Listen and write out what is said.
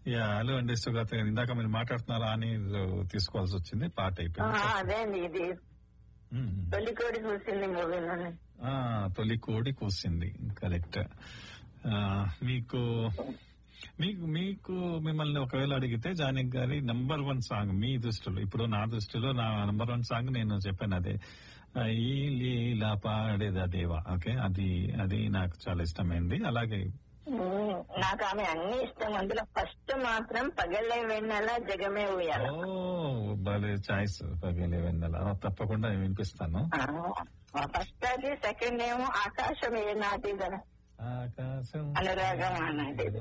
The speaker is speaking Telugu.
యా హలో అండి సుగత ఇందాక మీరు మాట్లాడుతున్నారా అని తీసుకోవాల్సి వచ్చింది పాట ఆ, అయిపోయింది అదే అండి ఇది మ్మ్. తొలి కోడి చూసింది మూవీలోనే ఆ, తొలి కోడి కూసింది కరెక్ట్ మీకు మీకు మీకు మిమ్మల్ని ఒకవేళ అడిగితే జానక్ గారి నంబర్ వన్ సాంగ్ మీ దృష్టిలో ఇప్పుడు నా దృష్టిలో నా నంబర్ వన్ సాంగ్ నేను చెప్పాను అదే ఆ, ఈ లీలా పాడేదా దేవా ఓకే అది అది నాకు చాలా ఇష్టమైంది అలాగే ఉమ్, నాకు ఆమె అన్ని ఇష్టం అందులో ఫస్ట్ మాత్రం పగలే వెన్నెల జగమే ఊయాల ఓ భలే చాయిస్ పగిలే వెన్నెల తప్పకుండా వినిపిస్తాను ఫస్ట్ అది సెకండ్ ఏమో ఆకాశం ఏ నాటిదన ఆకాశం అనురాగం అన్నది